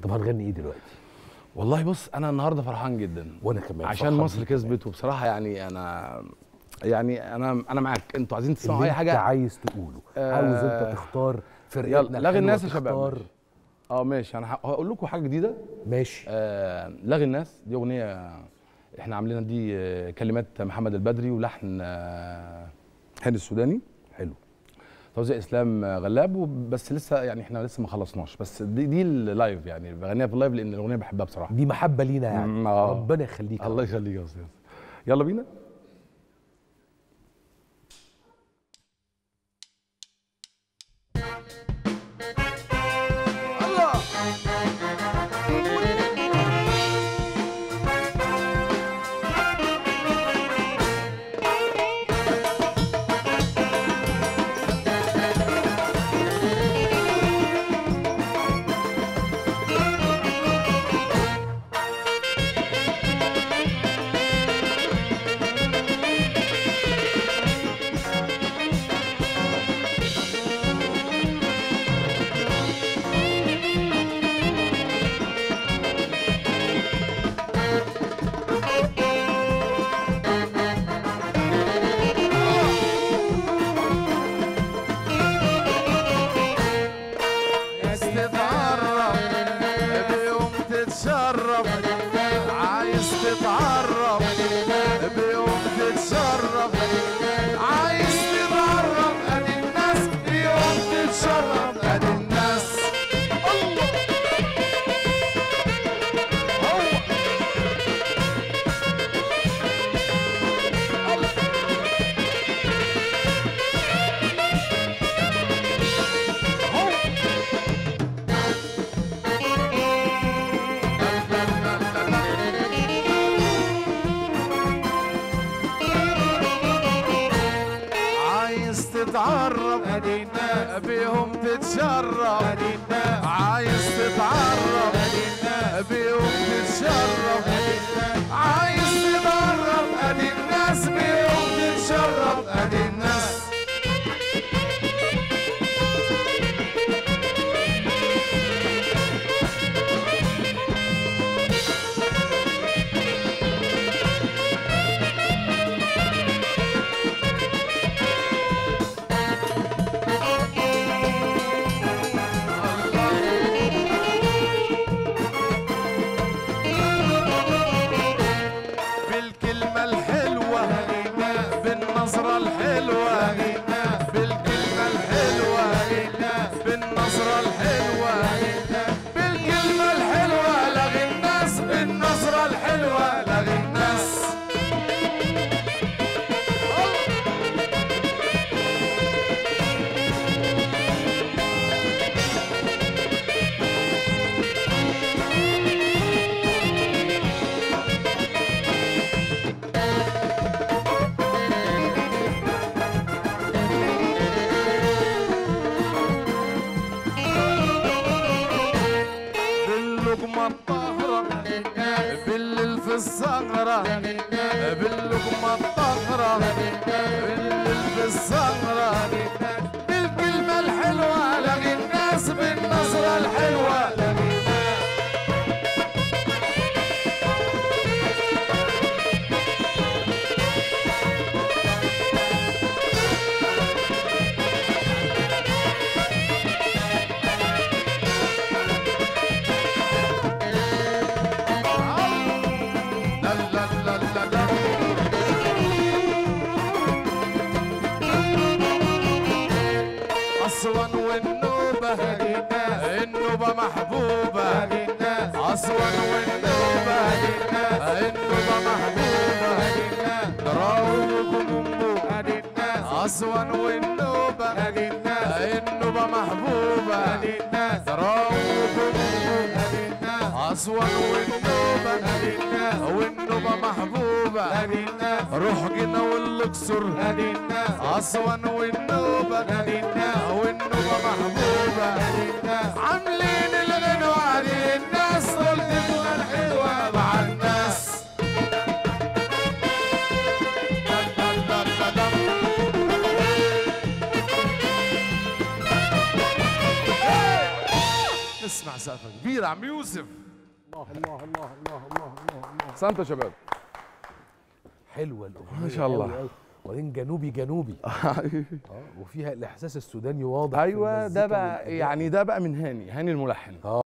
طب هنغني ايه دلوقتي والله بص انا النهارده فرحان جدا وانا كمان عشان فرحان مصر بيك كسبت وبصراحه يعني انا يعني انا انا معاك انتوا عايزين تسمعوا اللي اي انت حاجه عايز تقوله آه، عاوز انت تختار فرقتنا يلا لغي الحلوة الناس يا شباب تختار ماشي. اه ماشي انا ه- هقول لكم حاجه جديده ماشي آه لغي الناس دي اغنيه احنا عاملينها دي آه، كلمات محمد البدري ولحن آه هاني السوداني حلو توزيع اسلام آه، غلاب وب- بس لسه يعني احنا لسه ما خلصناش بس دي دي اللايف يعني بغنيها في اللايف لان الاغنيه بحبها بصراحه دي محبه لينا يعني مم، آه. ربنا يخليك يا الله رب. يخليك يا استاذ يلا بينا عايز تتعرف بيوم تتشرف عايز تتعرف بيوم تتشرف عايز تتعرف ادي الناس بيوم تتشرف ادي الناس الله هو عايز تتعرف ادينا بيهم تتشرف ادينا عايز تتعرف ادينا بيهم تتشرف ادينا عايز تتعرف ادي الناس بيهم تتشرف ادي الناس بالكلمة الحلوة بالنظرة الحلوة بالكلمة الحلوة بالنظرة الحلوة بالكلمة الحلوة لغي الناس بالنظرة الحلوة لغي الناس باللقمة الطاهرة بالليل في الصغرة باللقمة الطاهرة بالليل في الصغرة بالكلمة الحلوة لغي الناس بالنظرة الحلوة لا لا لا لا لا أسوان والنوبة النوبة محبوبة أسوان والنوبة النوبة محبوبة دراوكم أسوان والنوبة النوبة محبوبة دراوكم أسوان والنوبة والنوبة محبوبة روح جنا والأقصر أسوان والنوبة والنوبة محبوبة عاملين الغنوة دي الناس دول تبقى الحلوة مع الناس اسمع سقفك كبير عم يوسف الله الله الله الله الله الله الله سانتا يا شباب حلوه الاغنيه ما شاء الله. أوي أوي. وبعدين جنوبي جنوبي اه وفيها الاحساس السوداني واضح في ايوه ده المزيكا بقى والأداء. يعني ده بقى من هاني هاني الملحن